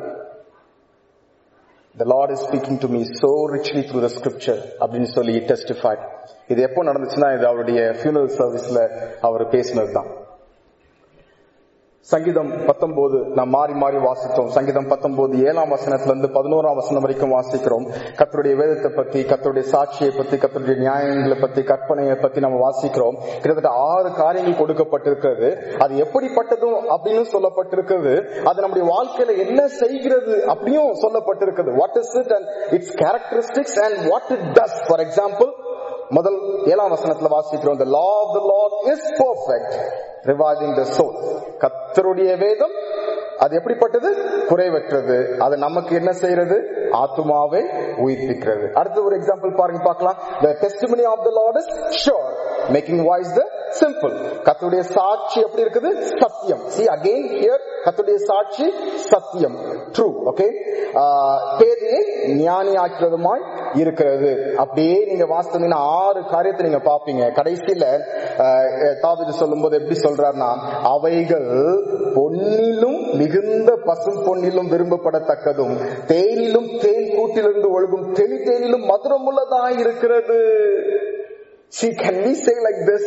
The Lord is speaking to me so richly through the scripture அப்படின்னு சொல்லி testified இது எப்போ நடந்துச்சுன்னா இது அவருடைய funeral serviceல அவர் பேசினது தான் சங்கீதம் பத்தொன்பது நாம் மாறி மாறி வாசித்தோம் சங்கீதம் பத்தொன்பது ஏழாம் வசனத்துல இருந்து பதினோராம் வசனம் வரைக்கும் வாசிக்கிறோம் கத்தருடைய வேதத்தை பத்தி கத்தருடைய சாட்சியை பத்தி கத்தருடைய நியாயங்களை பத்தி கற்பனையை பத்தி நம்ம வாசிக்கிறோம் கிட்டத்தட்ட ஆறு காரியங்கள் கொடுக்கப்பட்டிருக்கிறது அது எப்படிப்பட்டதும் அப்படின்னு சொல்லப்பட்டிருக்கிறது அது நம்முடைய வாழ்க்கையில என்ன செய்கிறது அப்படியும் சொல்லப்பட்டிருக்கிறது what is it and its characteristics and what it does for example முதல் ஏழாம் வசனத்துல வாசிக்கிறோம் the law of the lord is perfect reviving the soul கத்தருடைய வேதம் அது எப்படிப்பட்டது குறைவற்றது அது நமக்கு என்ன செய்யறது ஆத்துமாவை உயிர்ப்பிக்கிறது அடுத்த ஒரு எக்ஸாம்பிள் பாருங்க பார்க்கலாம் the testimony of the lord is sure making wise the simple கத்தருடைய சாட்சி எப்படி இருக்குது சத்தியம் see again here கத்தருடைய சாட்சி சத்தியம் true okay பேதையை ஞானி ஆக்கிறதுமாய் இருக்கிறது அப்படியே நீங்க வாசித்தீங்கன்னா ஆறு காரியத்தை நீங்க பாப்பீங்க கடைசியில தாவிது சொல்லும்போது எப்படி சொல்றாருன்னா அவைகள் பொன்னிலும் மிகுந்த பசும் பொன்னிலும் விரும்பப்படத்தக்கதும் தேனிலும் தேன் கூட்டிலிருந்து ஒழுகும் தெளி தேனிலும் மதுரமுள்ளதாய் இருக்கிறது See, can we say like this?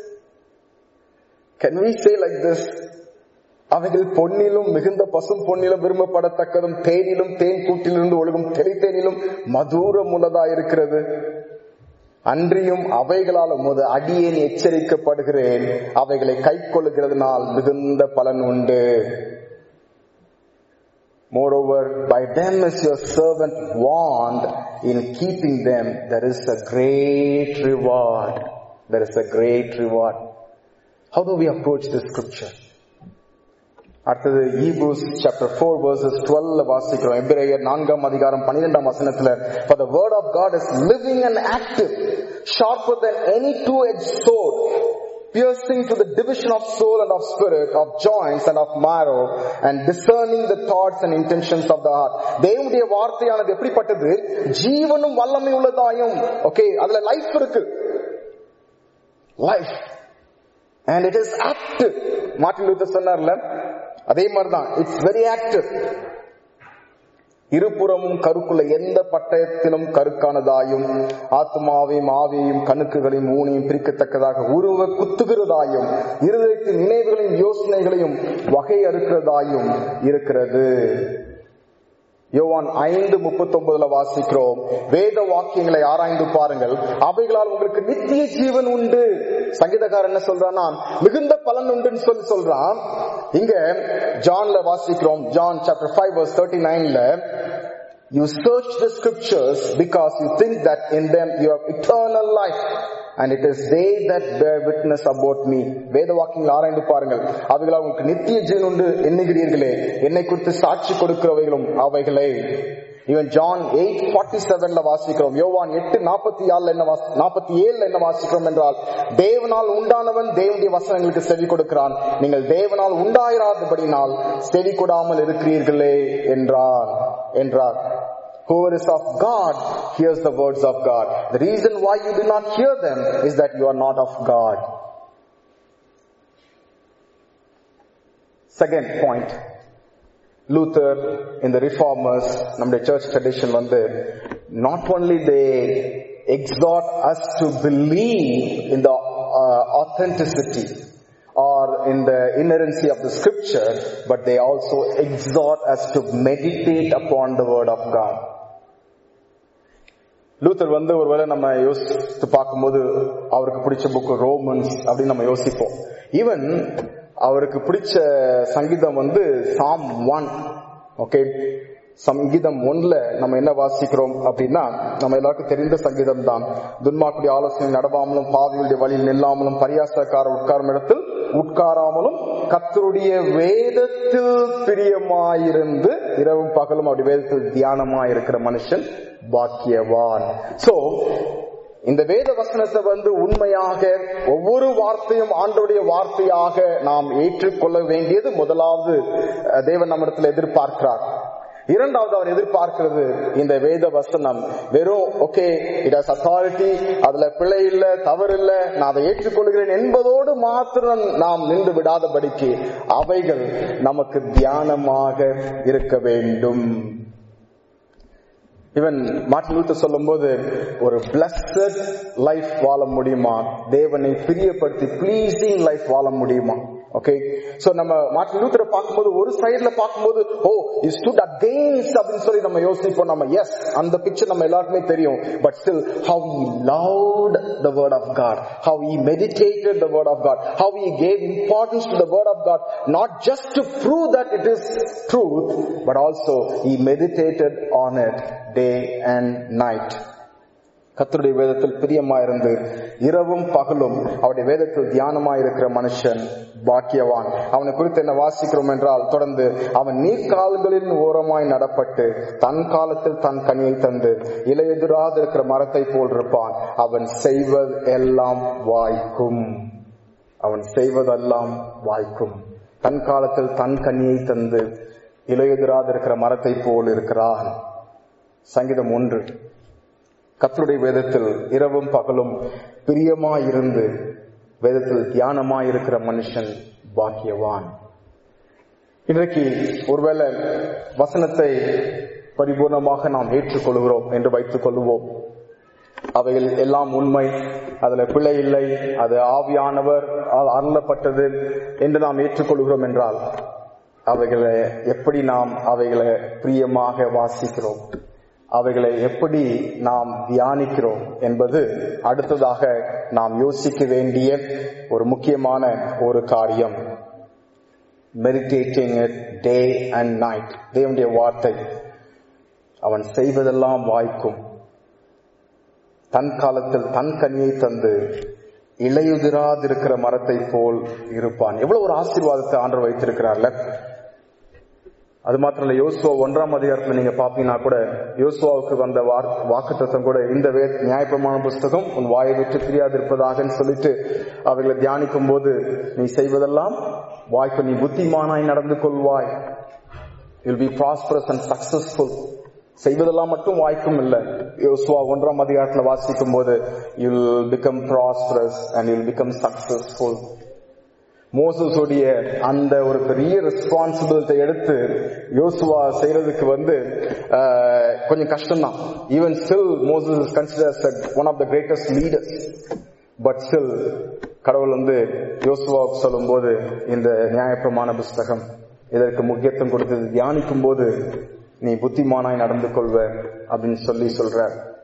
Can we say like this? அவைகள் பொன்னிலும் மிகுந்த பசும் பொன்னிலும் விரும்பப்படத்தக்கதும் தேனிலும் தேன் கூட்டிலிருந்து ஒழுகும் தெளித்தேனிலும் மதுரம் உள்ளதாயிருக்கிறது அன்றியும் அவைகளால் உமது அடியேன் எச்சரிக்கப்படுகிறேன் அவைகளை கை கொள்ளுகிறதுனால் மிகுந்த பலன் உண்டு Moreover, by them is your servant warned in keeping them. There is a great reward. There is a great reward. How do we approach this scripture? அடுத்தது Hebrews chapter four verses twelve வாசிக்கிறோம் எபிரேயர் நான்காம் அதிகாரம் பன்னிரெண்டாம் வசனத்துல for the word of God is living and active sharper than any two-edged sword piercing to the division of soul and of spirit of joints and of marrow and discerning the thoughts and intentions of the heart தேவனுடைய வார்த்தையானது எப்படிப்பட்டது ஜீவனும் வல்லமை உள்ளதாயும் okay அதுல life இருக்கு life and it is active Martin Luther சொன்னார்ல அதே மாதிரிதான் இட்ஸ் வெரி ஆக்டிவ் இருபுறமும் கருக்குள்ள எந்த பட்டயத்திலும் கருக்கானதாயும் ஆத்மாவையும் ஆவியையும் கணுக்குகளையும் ஊனையும் பிரிக்கத்தக்கதாக உருவ குத்துகிறதாயும் இருதயத்தின் நினைவுகளையும் யோசனைகளையும் வகை அறுக்கிறதாயும் இருக்கிறது யோவான் ஐந்து முப்பத்தி ஒன்பதுல வாசிக்கிறோம் வேத வாக்கியங்களை ஆராய்ந்து பாருங்கள் அவைகளால் உங்களுக்கு நித்திய ஜீவன் உண்டு சங்கீதக்காரன் என்ன சொல்றான்னா மிகுந்த பலன் உண்டுன்னு சொல்லி சொல்றான் இங்க ஜான்ல வாசிக்கிறோம் John chapter five verse thirty நைன்ல You search the scriptures because you think that in them you have eternal life. And it is they that bear witness about me. வேத வாக்கியங்கள் ஆராய்ந்து பாருங்கள் அவைகளால் உங்களுக்கு நித்திய ஜீவன் உண்டு எண்ணுகிறீர்களே என்னை குறித்து சாட்சி கொடுக்கிறவைகளும் அவைகளே இவன் ஜான் எயிட் ஃபார்ட்டி செவன்ல வாசிக்கிறோம் யோவான் எட்டு நாற்பத்தி ஆறுல என்ன நாற்பத்தி ஏழுல என்ன வாசிக்கிறோம் என்றால் தேவனால் உண்டானவன் தேவனுடைய வசனங்களுக்கு செவி கொடுக்கிறான் நீங்கள் தேவனால் உண்டாயிராதபடினால் செவி கொடாமல் இருக்கிறீர்களே என்றார் என்றார் Whoever is of God hears the words of God. The reason why you do not hear them is that you are not of God. Second point. Luther in the reformers, நம்முடைய church tradition வந்து not only they exhort us to believe in the uh, authenticity or in the inerrancy of the scripture, but they also exhort us to meditate upon the word of God. Luther வந்து ஒருவேளை நம்ம யோசித்து பார்க்கும்போது அவருக்கு பிடிச்ச book Romans அப்படின்னு நம்ம யோசிப்போம் ஈவன் அவருக்கு பிடிச்ச சங்கீதம் வந்து சாம் ஒன் ஓகே சங்கீதம் ஒன்ல நம்ம என்ன வாசிக்கிறோம் அப்படின்னா நம்ம எல்லாருக்கும் தெரிந்த சங்கீதம் தான் துன்மாக்குடைய ஆலோசனை நடவாமலும் பாவியுடைய வழியில் நில்லாமலும் பரியாசக்கார உட்காரும் இடத்தில் உட்காராமலும் கத்தருடைய வேதத்தில் பிரியமாயிருந்து இரவும் பகலும் அப்படி வேதத்தில் தியானமாயிருக்கிற மனுஷன் பாக்கியவான் சோ இந்த வேத வசனத்தை வந்து உண்மையாக ஒவ்வொரு வார்த்தையும் ஆண்டோடைய வார்த்தையாக நாம் ஏற்றுக்கொள்ள வேண்டியது முதலாவது தேவன் நம்மிடத்தில் எதிர்பார்க்கிறார் இரண்டாவது அவர் எதிர்பார்க்கிறது இந்த வேத வசனம் வெறும் ஓகே இட் ஹஸ் அத்தாரிட்டி அதுல பிழை இல்ல தவறு இல்ல நான் அதை ஏற்றுக்கொள்கிறேன் என்பதோடு மாத்திரம் நாம் நின்று விடாதபடிக்கு அவைகள் நமக்கு தியானமாக இருக்க வேண்டும் இவன் மார்டின் லூத்தர் சொல்லும் போது ஒரு பிளஸட் லைஃப் வாழ முடியுமா தேவனை பிரியப்படுத்தி பிளீசிங் லைஃப் வாழ முடியுமா ஓகே சோ நம்ம மார்டின் லூத்தரை பார்க்கும்போது ஒரு சைடுல பார்க்கும்போது ஓ யூ ஸ்டுட் அகெயின்ஸ்ட் அப்படின்னு சொல்லி நம்ம யோசிப்போம் நம்ம எஸ் அந்த பிக்சர் நம்ம எல்லாருக்குமே தெரியும் but still how he loved the word of God how he meditated the word of God how he gave importance to the word of God not just to prove that it is truth but also he meditated on it day and night கத்தருடைய வேதத்தில் பிரியமாயிருந்து இரவும் பகலும் அவருடைய வேதத்தில் தியானமாயிருக்கிற மனுஷன் பாக்கியவான் அவனை குறித்து என்ன வாசிக்கிறோம் என்றால் தொடர்ந்து அவன் நீர்க்கால்களின் ஓரமாய் நடப்பட்டு தன் காலத்தில் தன் கனியை தந்து இலையெதிராத இருக்கிற மரத்தை போல் இருப்பான் அவன் செய்வது எல்லாம் வாய்க்கும் அவன் செய்வதெல்லாம் வாய்க்கும் தன் காலத்தில் தன் கனியை தந்து இலையெதிராத இருக்கிற மரத்தை போல் இருக்கிறான் சங்கீதம் ஒன்று கத்தருடைய வேதத்தில் இரவும் பகலும் பிரியமாயிருந்து வேதத்தில் தியானமாயிருக்கிற மனுஷன் பாக்கியவான் இன்றைக்கு ஒருவேளை வசனத்தை பரிபூர்ணமாக நாம் ஏற்றுக்கொள்கிறோம் என்று வைத்துக் கொள்வோம் அவைகள் எல்லாம் உண்மை அதுல பிழை இல்லை அது ஆவியானவர் அருளப்பட்டது என்று நாம் ஏற்றுக்கொள்கிறோம் என்றால் அவைகளை எப்படி நாம் அவைகளை பிரியமாக வாசிக்கிறோம் அவைகளை எப்படி நாம் தியானிக்கிறோம் என்பது அடுத்ததாக நாம் யோசிக்க வேண்டிய ஒரு முக்கியமான ஒரு காரியம் மெடிடேட்டிங் டே அண்ட் நைட் தேவனுடைய வார்த்தை அவன் செய்வதெல்லாம் வாய்க்கும் தன் காலத்தில் தன் கனியை தந்து இலையுதிராதிருக்கிற மரத்தை போல் இருப்பான் எவ்வளவு ஒரு ஆசீர்வாதத்தை ஆண்டு வைத்திருக்கிறார்ல அது மாத்திரம் இல்ல யோசுவா ஒன்றாம் அதிகாரத்துல நீங்க பாப்பீங்கன்னா கூட யோசுவாவுக்கு வந்த வாக்குத்தத்தம் கூட இந்த வே நியாயப்பிரமாண புஸ்தகம் உன் வாயை விட்டு பிரியாதிருப்பதாக சொல்லிட்டு அவைகளை தியானிக்கும் போது நீ செய்வதெல்லாம் வாய்ப்பு நீ புத்திமானாய் நடந்து கொள்வாய் will be prosperous and successful செய்வதெல்லாம் மட்டும் வாய்க்கும் இல்லை யோசுவா ஒன்றாம் அதிகாரத்துல வாசிக்கும் போது you'll become prosperous and you'll become successful மோசஸுடைய அந்த ஒரு பெரிய ரெஸ்பான்சிபிலிட்டி எடுத்து யோசுவா செய்யறதுக்கு வந்து கொஞ்சம் கஷ்டம்தான் even still Moses is consider one of the greatest leaders but still கடவுள் வந்து யோசுவாவுக்கு சொல்லும் போது இந்த நியாயப்பிரமாண புஸ்தகம் இதற்கு முக்கியத்துவம் கொடுத்து தியானிக்கும் போது நீ புத்திமானாய் நடந்து கொள்வ அப்படின்னு சொல்லி சொல்ற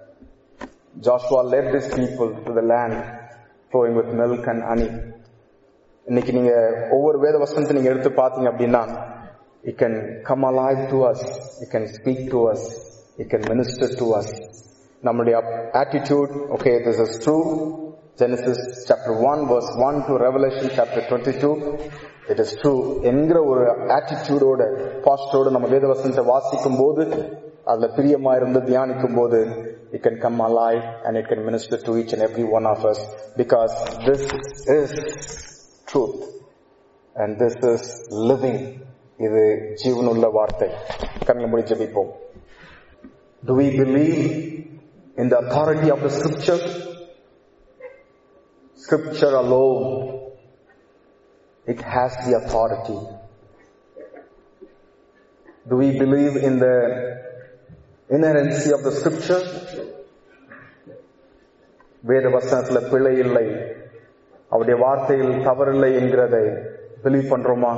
Joshua led this people to the land flowing with milk and honey இன்னைக்கு நீங்க ஒவ்வொரு வேத வசனத்தை நீங்க எடுத்து பார்த்தீங்க அப்படின்னா it can come alive to us it can speak to us It can minister to us. நம்முடைய attitude, okay, this is true. Genesis chapter 1 verse 1 to Revelation chapter 22. It is true. என்கிற ஒரு attitudeோட, பாஸ்டரோட நம்ம வேத வசனத்தை வாசிக்கும் போது, அதுல பிரியமா இருந்து தியானிக்கும் போது, it can come alive and it can minister to each and every one of us because this is truth and this is living. இது ஜீவனுள்ள வார்த்தை கண்ணை மூடி ஜெபிப்போம் Do we believe in the authority of the scripture? Scripture alone, it has the authority. Do we believe in the inerrancy of the scripture? வேத வசனத்துல பிழை இல்லை அவருடைய வார்த்தையில் தவறில்லை என்கிறதை பிலீவ் பண்றோமா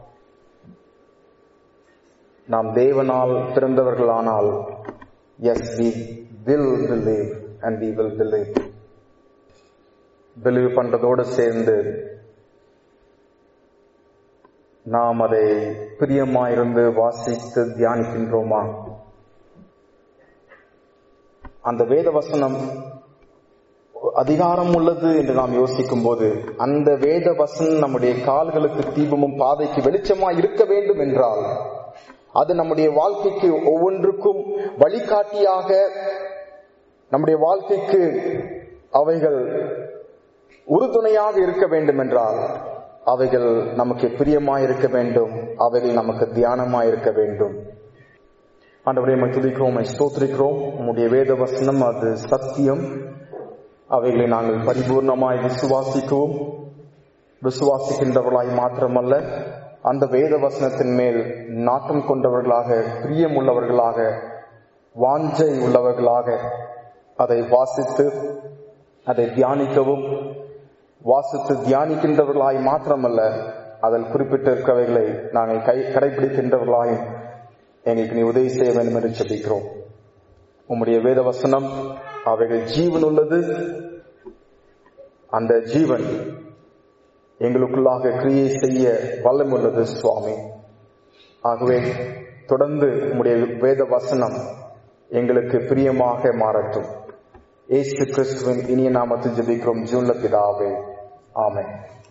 நாம் தேவனால் பிறந்தவர்களானால் yes we will believe and we will believe believe பண்றதோடு சேர்ந்து நாம் அதை பிரியமாயிருந்து வாசித்து தியானிக்கின்றோமா அந்த வேத வசனம் அதிகாரம் உள்ளது என்று நாம் யோசிக்கும் போது அந்த வேத வசனம் நம்முடைய கால்களுக்கு தீபமும் பாதைக்கு வெளிச்சமா இருக்க வேண்டும் என்றால் அது நம்முடைய வாழ்க்கைக்கு ஒவ்வொன்றுக்கும் வழிகாட்டியாக நம்முடைய வாழ்க்கைக்கு அவைகள் உறுதுணையாக இருக்க வேண்டும் என்றால் அவைகள் நமக்கு பிரியமாய் இருக்க வேண்டும் அவைகள் நமக்கு தியானமாய் இருக்க வேண்டும் ஆண்டவரே நம்ம துதிக்கிறோம் ஸ்தோத்திரிக்கிறோம் உம்முடைய வேத வசனம் அது சத்தியம் அவைகளை நாங்கள் பரிபூர்ணமாய் விசுவாசிக்கவும் விசுவாசிக்கின்றவர்களாய் மாத்திரமல்ல அந்த வேத வசனத்தின் மேல் நாட்டம் கொண்டவர்களாக பிரியம் உள்ளவர்களாக வாஞ்சை உள்ளவர்களாக அதை வாசித்து அதை தியானிக்கவும் வாசித்து தியானிக்கின்றவர்களாய் மாத்திரமல்ல அதில் குறிப்பிட்டிருக்கவைகளை நாங்கள் கை கடைபிடிக்கின்றவர்களாயும் எங்களுக்கு நீ உதவி செய்ய வேண்டும் என்று செபிக்கிறோம் உம்முடைய வேத வசனம் அவைகள் ஜீவன் உள்ளது அந்த ஜீவன் எங்களுக்குள்ளாக கிரியை செய்ய வல்லம் உள்ளது சுவாமி ஆகவே தொடர்ந்து உம்முடைய வேத வசனம் எங்களுக்கு பிரியமாக மாறட்டும் ஏசு கிறிஸ்துவின் இனிய நாமத்தில் ஜெபிக்கிறோம் ஜூன்ல பிதாவே ஆமென்